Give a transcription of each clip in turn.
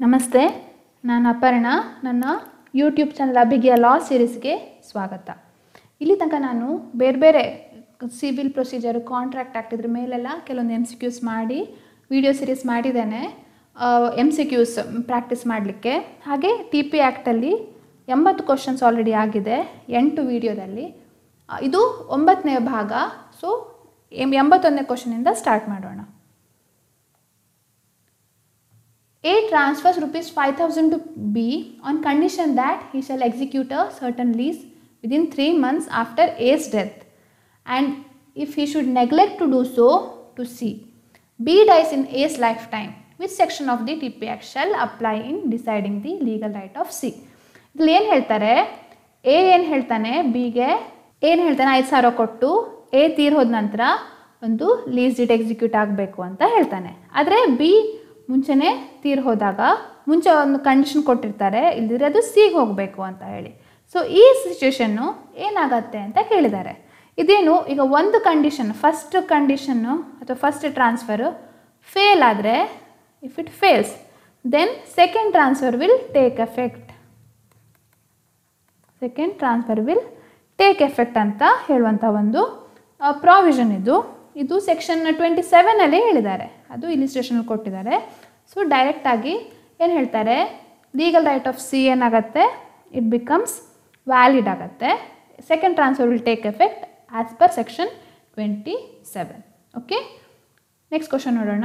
ನಮಸ್ತೆ ನಾನು ಅಪರ್ಣ ನನ್ನ ಯೂಟ್ಯೂಬ್ ಚಾನಲ್ ಅಭಿಗಿಯ ಲಾ ಸೀರೀಸ್ಗೆ ಸ್ವಾಗತ ಇಲ್ಲಿ ತನಕ ನಾನು ಬೇರೆ ಬೇರೆ ಸಿವಿಲ್ ಪ್ರೊಸೀಜರ್ ಕಾಂಟ್ರಾಕ್ಟ್ ಆ್ಯಕ್ಟ್ ಇದ್ರ ಮೇಲೆಲ್ಲ ಕೆಲವೊಂದು ಎಮ್ ಸಿ ಕ್ಯೂಸ್ ಮಾಡಿ ವಿಡಿಯೋ ಸೀರೀಸ್ ಮಾಡಿದ್ದೇನೆ ಎಮ್ ಸಿ ಕ್ಯೂಸ್ ಪ್ರಾಕ್ಟೀಸ್ ಮಾಡಲಿಕ್ಕೆ ಹಾಗೆ ಟಿ ಪಿ ಆ್ಯಕ್ಟಲ್ಲಿ ಎಂಬತ್ತು ಕ್ವಶನ್ಸ್ ಆಲ್ರೆಡಿ ಆಗಿದೆ ಎಂಟು ವಿಡಿಯೋದಲ್ಲಿ ಆ, ಇದು ಒಂಬತ್ತನೇ ಭಾಗ ಸೊ ಎಂಬತ್ತೊಂದನೇ ಕ್ವಶನಿಂದ ಸ್ಟಾರ್ಟ್ ಮಾಡೋಣ A transfers rupees 5000 to B on condition that he shall execute a certain lease within 3 months after A's death and if he should neglect to do so to C. B dies in A's lifetime. Which section of the TP Act shall apply in deciding the legal right of C? ಇಲ್ಲಿ ಏನು ಹೇಳ್ತಾರೆ A ಏನು ಹೇಳ್ತಾನೆ ಬಿಗೆ ಏನು ಹೇಳ್ತಾನೆ ಐದು ಸಾವಿರ ಕೊಟ್ಟು ಎ ತೀರ್ ಹೋದ ನಂತರ ಒಂದು ಲೀಸ್ ಡೀಟ್ ಎಕ್ಸಿಕ್ಯೂಟ್ ಆಗಬೇಕು ಅಂತ ಹೇಳ್ತಾನೆ ಆದರೆ ಬಿ ಮುಂಚೆನೇ ತೀರ್ ಹೋದಾಗ ಮುಂಚೆ ಒಂದು ಕಂಡೀಷನ್ ಕೊಟ್ಟಿರ್ತಾರೆ ಇಲ್ದಿದ್ರೆ ಅದು ಸಿಗೆ ಹೋಗಬೇಕು ಅಂತ ಹೇಳಿ ಸೊ ಈ ಸಿಚುವೇಶನ್ನು ಏನಾಗತ್ತೆ ಅಂತ ಕೇಳಿದ್ದಾರೆ ಇದೇನು ಈಗ ಒಂದು ಕಂಡೀಷನ್ ಫಸ್ಟ್ ಕಂಡೀಷನ್ನು ಅಥವಾ ಫಸ್ಟ್ ಟ್ರಾನ್ಸ್ಫರು ಫೇಲ್ ಆದರೆ if it fails then second transfer will take effect second transfer will take effect ಅಂತ ಹೇಳುವಂಥ ಒಂದು ಪ್ರಾವಿಷನ್ ಇದು ಇದು ಸೆಕ್ಷನ್ ಟ್ವೆಂಟಿ ಸೆವೆನಲ್ಲಿ ಹೇಳಿದ್ದಾರೆ ಅದು ಇಲಿಸ್ಟ್ರೇಷನಲ್ಲಿ ಕೊಟ್ಟಿದ್ದಾರೆ ಸೊ ಡೈರೆಕ್ಟಾಗಿ ಏನು ಹೇಳ್ತಾರೆ ಲೀಗಲ್ ರೈಟ್ ಆಫ್ ಸಿ ಏನಾಗುತ್ತೆ ಇಟ್ ಬಿಕಮ್ಸ್ ವ್ಯಾಲಿಡ್ ಆಗುತ್ತೆ second transfer will take effect as per section twenty seven okay next question ನೋಡೋಣ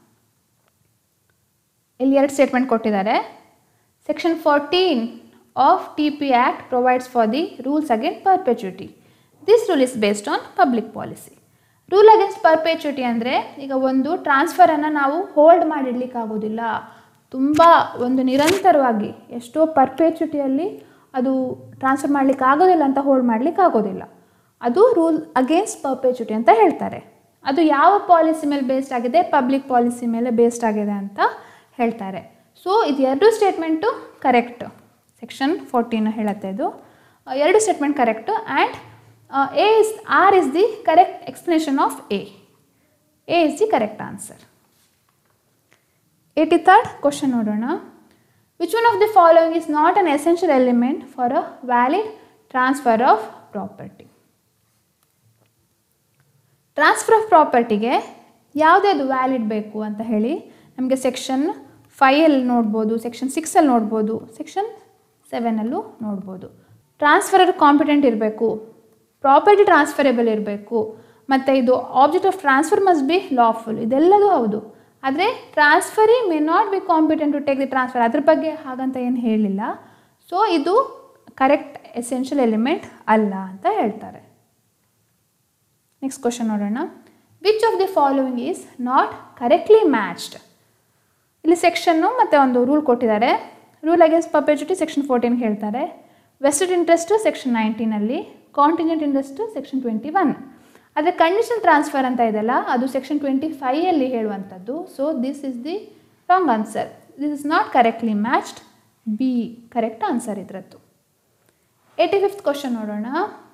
ಇಲ್ಲಿ ಎರಡು ಸ್ಟೇಟ್ಮೆಂಟ್ ಕೊಟ್ಟಿದ್ದಾರೆ section fourteen of T P act provides for the rules against perpetuity this rule is based on public policy rule against perpetuity ಅಂದರೆ ಈಗ ಒಂದು ಟ್ರಾನ್ಸ್ಫರನ್ನು ನಾವು hold ಮಾಡಿಡ್ಲಿಕ್ಕಾಗೋದಿಲ್ಲ ತುಂಬ ಒಂದು ನಿರಂತರವಾಗಿ ಎಷ್ಟೋ ಪರ್ಪೆಚ್ಯುಟಿಯಲ್ಲಿ ಅದು ಟ್ರಾನ್ಸ್ಫರ್ ಮಾಡಲಿಕ್ಕೆ ಆಗೋದಿಲ್ಲ ಅಂತ ಹೋಲ್ಡ್ ಮಾಡಲಿಕ್ಕೆ ಆಗೋದಿಲ್ಲ ಅದು ರೂಲ್ ಅಗೇನ್ಸ್ಟ್ ಪರ್ಪೆಚ್ಯುಟಿ ಅಂತ ಹೇಳ್ತಾರೆ ಅದು ಯಾವ ಪಾಲಿಸಿ ಮೇಲೆ ಬೇಸ್ಡ್ ಆಗಿದೆ ಪಬ್ಲಿಕ್ ಪಾಲಿಸಿ ಮೇಲೆ ಬೇಸ್ಡ್ ಆಗಿದೆ ಅಂತ ಹೇಳ್ತಾರೆ ಸೊ ಇದು ಎರಡು ಸ್ಟೇಟ್ಮೆಂಟು ಕರೆಕ್ಟ್ ಸೆಕ್ಷನ್ ಫೋರ್ಟೀನ್ ಹೇಳುತ್ತೆ ಇದು ಆ, ಎರಡು statement correct and A is R is the correct explanation of A A is the correct answer eighty third question ನೋಡೋಣ which one of the following is not an essential element for a valid transfer of property transfer of ಪ್ರಾಪರ್ಟಿಗೆ ಯಾವುದ್ಯಾವುದು valid ಬೇಕು ಅಂತ ಹೇಳಿ ನಮಗೆ section ಫೈಯಲ್ಲಿ ನೋಡ್ಬೋದು section ಸಿಕ್ಸಲ್ಲಿ ನೋಡ್ಬೋದು section ಸೆವೆನಲ್ಲೂ ನೋಡ್ಬೋದು ಟ್ರಾನ್ಸ್ಫರರ್ ಕಾಂಪಿಟೆಂಟ್ ಇರಬೇಕು ಪ್ರಾಪರ್ಟಿ ಟ್ರಾನ್ಸ್ಫರೇಬಲ್ ಇರಬೇಕು ಮತ್ತು ಇದು object of transfer must be lawful ಇದೆಲ್ಲದೂ ಹೌದು ಆದರೆ transferee may not be competent to take the transfer ಅದ್ರ ಬಗ್ಗೆ ಹಾಗಂತ ಏನು ಹೇಳಿಲ್ಲ ಸೊ ಇದು ಕರೆಕ್ಟ್ ಎಸೆನ್ಷಿಯಲ್ ಎಲಿಮೆಂಟ್ ಅಲ್ಲ ಅಂತ ಹೇಳ್ತಾರೆ ನೆಕ್ಸ್ಟ್ ಕ್ವಶನ್ ನೋಡೋಣ which of the following is not correctly matched ಇಲ್ಲಿ ಸೆಕ್ಷನ್ನು ಮತ್ತು ಒಂದು ರೂಲ್ ಕೊಟ್ಟಿದ್ದಾರೆ rule against perpetuity section fourteen ಹೇಳ್ತಾರೆ ವೆಸ್ಟೆಡ್ ಇಂಟ್ರೆಸ್ಟ್ ಸೆಕ್ಷನ್ ನೈನ್ಟೀನಲ್ಲಿ contingent interest section twenty one ಆದರೆ ಕಂಡೀಷನ್ ಟ್ರಾನ್ಸ್ಫರ್ ಅಂತ ಇದೆಯಲ್ಲ ಅದು ಸೆಕ್ಷನ್ ಟ್ವೆಂಟಿ ಫೈಯಲ್ಲಿ ಹೇಳುವಂಥದ್ದು so this is the wrong answer this is not correctly matched B correct answer ಇದರದ್ದು eighty fifth question ನೋಡೋಣ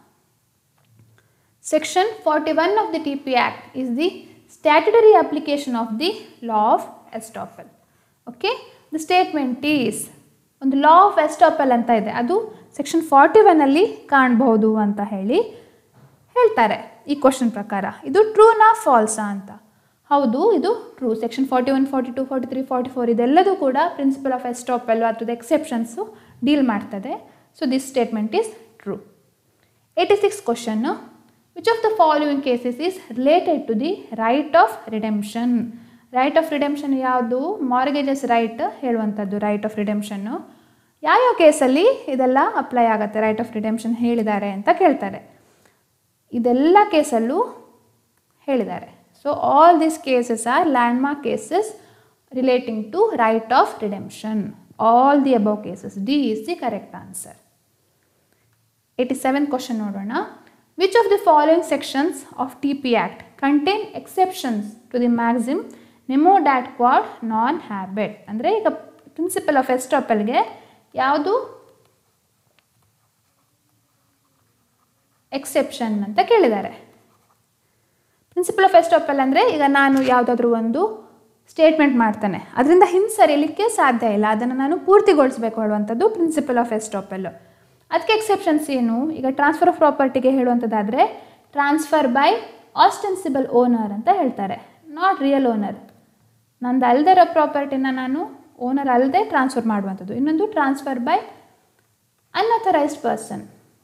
Section 41 of the TP Act is the statutory application of the law of estoppel. Okay? The statement is ಒಂದು law of estoppel ಅಂತ ಇದೆ ಅದು section forty ಒನಲ್ಲಿ ಕಾಣಬಹುದು ಅಂತ ಹೇಳಿ ಹೇಳ್ತಾರೆ ಈ ಕ್ವಶನ್ ಪ್ರಕಾರ ಇದು ಟ್ರೂನಾ ಫಾಲ್ಸಾ ಅಂತ ಹೌದು ಇದು true section forty one forty two forty three forty four ಇದೆಲ್ಲದೂ ಕೂಡ ಪ್ರಿನ್ಸಿಪಲ್ ಆಫ್ ಎಸ್ಟಾಪಲ್ ಅಥವಾ ಎಕ್ಸೆಪ್ಷನ್ಸು ಡೀಲ್ ಮಾಡ್ತದೆ so this statement is true eighty six ಕ್ವಶನ್ನು which of the following cases is related to the right of redemption right of redemption ಯಾವುದು mortgages right ಹೇಳುವಂಥದ್ದು right of ರಿಡೆಂಪ್ಷನ್ನು ಯಾವ್ಯಾವ ಕೇಸಲ್ಲಿ ಇದೆಲ್ಲ ಅಪ್ಲೈ ಆಗುತ್ತೆ ರೈಟ್ ಆಫ್ ರಿಡೆಂಪ್ಷನ್ ಹೇಳಿದ್ದಾರೆ ಅಂತ ಕೇಳ್ತಾರೆ ಇದೆಲ್ಲ ಕೇಸಲ್ಲೂ ಹೇಳಿದ್ದಾರೆ so all these cases are landmark cases relating to right of redemption all the above cases D is the correct answer eighty seven question ನೋಡೋಣ which of the following sections of T P act contain exceptions to the maxim nemo dat quod non habet ಅಂದರೆ ಈಗ principle of ಎಸ್ಟಾಪಲ್ಗೆ ಯಾವುದು exception ಅಂತ ಕೇಳಿದ್ದಾರೆ principal of estoppel ಅಂದರೆ ಈಗ ನಾನು ಯಾವುದಾದ್ರೂ ಒಂದು ಸ್ಟೇಟ್ಮೆಂಟ್ ಮಾಡ್ತಾನೆ ಅದರಿಂದ ಹಿಂಸರಿಯಲಿಕ್ಕೆ ಸಾಧ್ಯ ಇಲ್ಲ ಅದನ್ನು ನಾನು ಪೂರ್ತಿಗೊಳಿಸಬೇಕು ಹೇಳುವಂಥದ್ದು ಪ್ರಿನ್ಸಿಪಲ್ ಆಫ್ ಎಸ್ಟಾಪೆಲ್ ಅದಕ್ಕೆ ಎಕ್ಸೆಪ್ಷನ್ಸ್ ಏನು ಈಗ ಟ್ರಾನ್ಸ್ಫರ್ ಆಫ್ ಪ್ರಾಪರ್ಟಿಗೆ ಹೇಳುವಂಥದ್ದಾದರೆ ಟ್ರಾನ್ಸ್ಫರ್ ಬೈ ಆಸ್ಟೆನ್ಸಿಬಲ್ ಓನರ್ ಅಂತ ಹೇಳ್ತಾರೆ ನಾಟ್ ರಿಯಲ್ ಓನರ್ ನಂದು ಅಲ್ಲದೆ ಇರೋ ಪ್ರಾಪರ್ಟಿನ ನಾನು ಓನರ್ ಅಲ್ಲದೆ ಟ್ರಾನ್ಸ್ಫರ್ ಮಾಡುವಂಥದ್ದು ಇನ್ನೊಂದು transfer by unauthorized person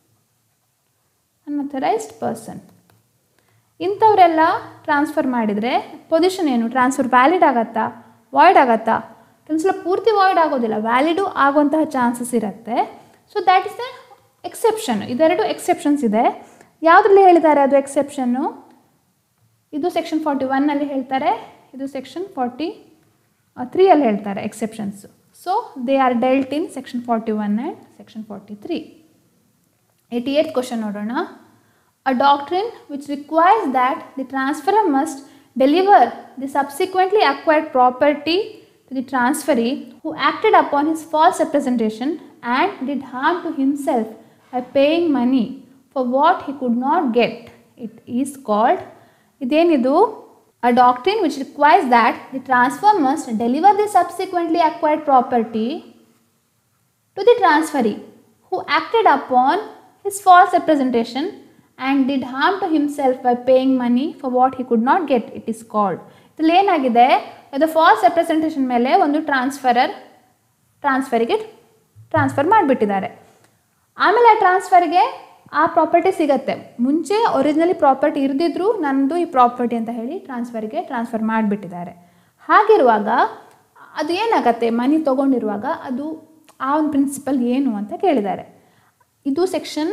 unauthorized person ಇಂಥವರೆಲ್ಲ ಟ್ರಾನ್ಸ್ಫರ್ ಮಾಡಿದರೆ ಪೊಸಿಷನ್ ಏನು ಟ್ರಾನ್ಸ್ಫರ್ ವ್ಯಾಲಿಡ್ ಆಗತ್ತಾ ವಾಯ್ಡ್ ಆಗತ್ತಾ ಕೆಲಸಲ ಪೂರ್ತಿ ವಾಯ್ಡ್ ಆಗೋದಿಲ್ಲ ವ್ಯಾಲಿಡು ಆಗುವಂತಹ ಚಾನ್ಸಸ್ ಇರುತ್ತೆ so that is the exception ಇದೆರಡು ಎಕ್ಸೆಪ್ಷನ್ಸ್ ಇದೆ ಯಾವುದ್ರಲ್ಲಿ ಹೇಳಿದ್ದಾರೆ ಅದು ಎಕ್ಸೆಪ್ಷನ್ನು ಇದು ಸೆಕ್ಷನ್ ಫಾರ್ಟಿ ಒನ್ನಲ್ಲಿ ಹೇಳ್ತಾರೆ ಇದು ಸೆಕ್ಷನ್ ಫಾರ್ಟಿ ತ್ರೀಯಲ್ಲಿ ಹೇಳ್ತಾರೆ exceptions so they are dealt in section forty one and section forty three eighty eight question ನೋಡೋಣ a doctrine which requires that the transferor must deliver the subsequently acquired property to the transferee who acted upon his false representation and did harm to himself by paying money for what he could not get it is called ಇದೇನಿದು a doctrine which requires that the transfer must deliver the subsequently acquired property to the transferee who acted upon his false representation and did harm to himself by paying money for what he could not get it is called ಇದ್ರಲ್ಲಿ ಏನಾಗಿದೆ ಅದು falls representation ಮೇಲೆ ಒಂದು transferor ಟ್ರಾನ್ಸ್ಫರಿಗೆ transfer ಮಾಡಿಬಿಟ್ಟಿದ್ದಾರೆ ಆಮೇಲೆ ಆ ಟ್ರಾನ್ಸ್ಫರ್ಗೆ ಆ ಪ್ರಾಪರ್ಟಿ ಸಿಗತ್ತೆ ಮುಂಚೆ ಒರಿಜಿನಲಿ ಪ್ರಾಪರ್ಟಿ ಇರದಿದ್ರೂ ನಂದು ಈ ಪ್ರಾಪರ್ಟಿ ಅಂತ ಹೇಳಿ ಟ್ರಾನ್ಸ್ಫರ್ಗೆ ಟ್ರಾನ್ಸ್ಫರ್ ಮಾಡಿಬಿಟ್ಟಿದ್ದಾರೆ ಹಾಗಿರುವಾಗ ಅದು ಏನಾಗತ್ತೆ ಮನಿ ತೊಗೊಂಡಿರುವಾಗ ಅದು ಆ ಒಂದು ಪ್ರಿನ್ಸಿಪಲ್ ಏನು ಅಂತ ಕೇಳಿದ್ದಾರೆ ಇದು ಸೆಕ್ಷನ್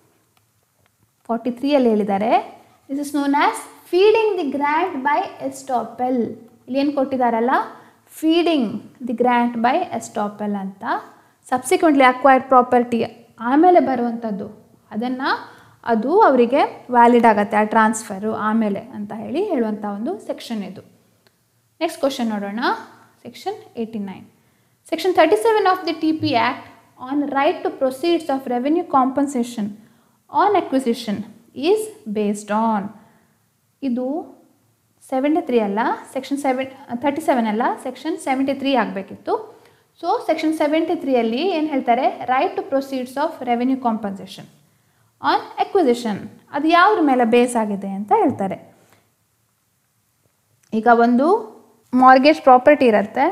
ಫಾರ್ಟಿ ತ್ರೀಯಲ್ಲಿ ಹೇಳಿದ್ದಾರೆ this is known as feeding the grant by estoppel ಇಲ್ಲಿ ಏನು ಕೊಟ್ಟಿದ್ದಾರಲ್ಲ feeding the grant by estoppel ಅಂತ ಸಬ್ಸಿಕ್ವೆಂಟ್ಲಿ ಅಕ್ವೈರ್ಡ್ ಪ್ರಾಪರ್ಟಿ ಆಮೇಲೆ ಬರುವಂಥದ್ದು ಅದನ್ನು ಅದು ಅವರಿಗೆ ವ್ಯಾಲಿಡ್ ಆಗುತ್ತೆ ಆ ಟ್ರಾನ್ಸ್ಫರು ಆಮೇಲೆ ಅಂತ ಹೇಳಿ ಹೇಳುವಂಥ ಒಂದು ಸೆಕ್ಷನ್ ಇದು ನೆಕ್ಸ್ಟ್ ಕ್ವಶನ್ ನೋಡೋಣ section eighty nine section thirty seven of the T P act on right to proceeds of revenue compensation on acquisition is based on ಇದು ಸೆವೆಂಟಿ ತ್ರೀ ಅಲ್ಲ ಸೆಕ್ಷನ್ ಸೆವೆನ್ ತರ್ಟಿ ಸೆವೆನ್ ಅಲ್ಲ section seventy three ಆಗಬೇಕಿತ್ತು so section seventy ತ್ರೀಯಲ್ಲಿ ಏನು ಹೇಳ್ತಾರೆ right to proceeds of revenue compensation on acquisition ಅದು ಯಾವುದ್ರ ಮೇಲೆ ಬೇಸ್ ಆಗಿದೆ ಅಂತ ಹೇಳ್ತಾರೆ ಈಗ ಒಂದು ಮಾರ್ಗೇಜ್ ಪ್ರಾಪರ್ಟಿ ಇರುತ್ತೆ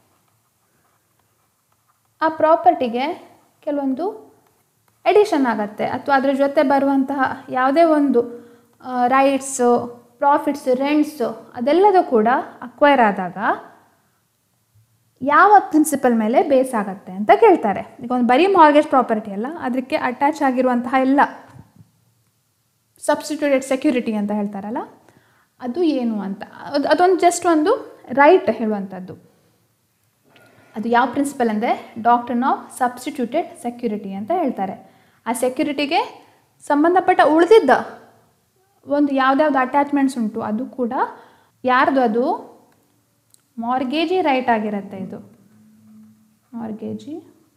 ಆ ಪ್ರಾಪರ್ಟಿಗೆ ಕೆಲವೊಂದು ಎಡಿಷನ್ ಆಗುತ್ತೆ ಅಥವಾ ಅದರ ಜೊತೆ ಬರುವಂತಹ ಯಾವುದೇ ಒಂದು ರೈಟ್ಸು ಪ್ರಾಫಿಟ್ಸು ರೆಂಟ್ಸು ಅದೆಲ್ಲದೂ ಕೂಡ ಅಕ್ವೈರ್ ಆದಾಗ ಯಾವ ಪ್ರಿನ್ಸಿಪಲ್ ಮೇಲೆ ಬೇಸ್ ಆಗುತ್ತೆ ಅಂತ ಕೇಳ್ತಾರೆ ಈಗ ಒಂದು ಬರೀ ಮಾರ್ಗೇಜ್ ಪ್ರಾಪರ್ಟಿ ಅಲ್ಲ ಅದಕ್ಕೆ ಅಟ್ಯಾಚ್ ಆಗಿರುವಂತಹ ಎಲ್ಲ ಸಬ್ಸ್ಟಿಟ್ಯೂಟೆಡ್ ಸೆಕ್ಯೂರಿಟಿ ಅಂತ ಹೇಳ್ತಾರಲ್ಲ ಅದು ಏನು ಅಂತ ಅದು ಅದೊಂದು ಜಸ್ಟ್ ಒಂದು ರೈಟ್ ಹೇಳುವಂಥದ್ದು ಅದು ಯಾವ ಪ್ರಿನ್ಸಿಪಲ್ ಅಂದರೆ ಡಾಕ್ಟ್ರನ್ ಆಫ್ ಸಬ್ಸ್ಟಿಟ್ಯೂಟೆಡ್ ಸೆಕ್ಯೂರಿಟಿ ಅಂತ ಹೇಳ್ತಾರೆ ಆ ಸೆಕ್ಯೂರಿಟಿಗೆ ಸಂಬಂಧಪಟ್ಟ ಉಳಿದಿದ್ದ ಒಂದು ಯಾವುದ್ಯಾವ್ದು ಅಟ್ಯಾಚ್ಮೆಂಟ್ಸ್ ಉಂಟು ಅದು ಕೂಡ ಯಾರ್ದು ಅದು ಮಾರ್ಗೇಜಿ ರೈಟ್ ಆಗಿರುತ್ತೆ ಇದು ಮಾರ್ಗೇಜಿ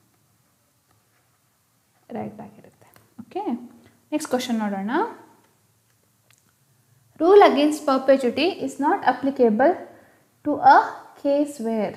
ರೈಟ್ ಆಗಿರುತ್ತೆ ಓಕೆ ನೆಕ್ಸ್ಟ್ ಕ್ವಶನ್ ನೋಡೋಣ rule against perpetuity is not applicable to a case where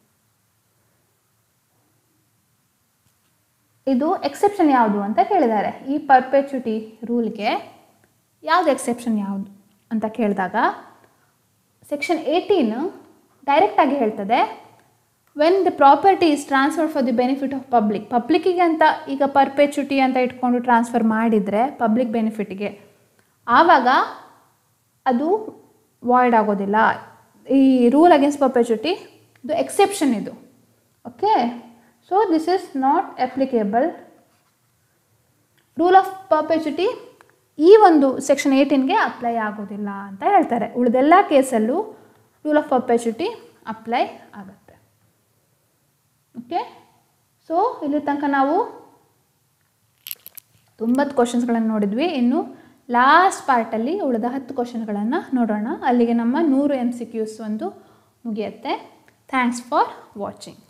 ಇದು ಎಕ್ಸೆಪ್ಷನ್ ಯಾವುದು ಅಂತ ಕೇಳಿದ್ದಾರೆ ಈ ಪರ್ಪೆಚುಟಿ ರೂಲ್ಗೆ ಯಾವುದು ಎಕ್ಸೆಪ್ಷನ್ ಯಾವುದು ಅಂತ ಕೇಳಿದಾಗ ಸೆಕ್ಷನ್ ಏಯ್ಟೀನ್ ಡೈರೆಕ್ಟಾಗಿ ಹೇಳ್ತದೆ when the property is transfer for the benefit of public ಪಬ್ಲಿಕ್ಕಿಗೆ ಅಂತ ಈಗ ಪರ್ಪೆಚುಟಿ ಅಂತ ಇಟ್ಕೊಂಡು ಟ್ರಾನ್ಸ್ಫರ್ ಮಾಡಿದರೆ ಪಬ್ಲಿಕ್ ಬೆನಿಫಿಟ್ಗೆ ಆವಾಗ ಅದು ವಾಯ್ಡ್ ಆಗೋದಿಲ್ಲ ಈ ರೂಲ್ ಅಗೇನ್ಸ್ಟ್ ಪರ್ಪೆಚುಟಿ ಇದು ಎಕ್ಸೆಪ್ಷನ್ ಇದು okay so this is not applicable rule of perpetuity ಈ ಒಂದು ಸೆಕ್ಷನ್ ಏಯ್ಟೀನ್ಗೆ ಅಪ್ಲೈ ಆಗೋದಿಲ್ಲ ಅಂತ ಹೇಳ್ತಾರೆ ಉಳಿದೆಲ್ಲ ಕೇಸಲ್ಲೂ ರೂಲ್ ಆಫ್ ಪರ್ಪೆಚುಟಿ ಅಪ್ಲೈ ಆಗುತ್ತೆ ಓಕೆ ಸೊ ಇಲ್ಲಿ ತನಕ ನಾವು ತೊಂಬತ್ತು ಕ್ವಶನ್ಸ್ಗಳನ್ನು ನೋಡಿದ್ವಿ ಇನ್ನು ಲಾಸ್ಟ್ ಪಾರ್ಟಲ್ಲಿ ಉಳಿದ ಹತ್ತು ಕ್ವಶನ್ಗಳನ್ನು ನೋಡೋಣ ಅಲ್ಲಿಗೆ ನಮ್ಮ ನೂರು ಎಮ್ ಸಿ ಕ್ಯೂಸ್ ಒಂದು ಮುಗಿಯುತ್ತೆ ಥ್ಯಾಂಕ್ಸ್ ಫಾರ್ ವಾಚಿಂಗ್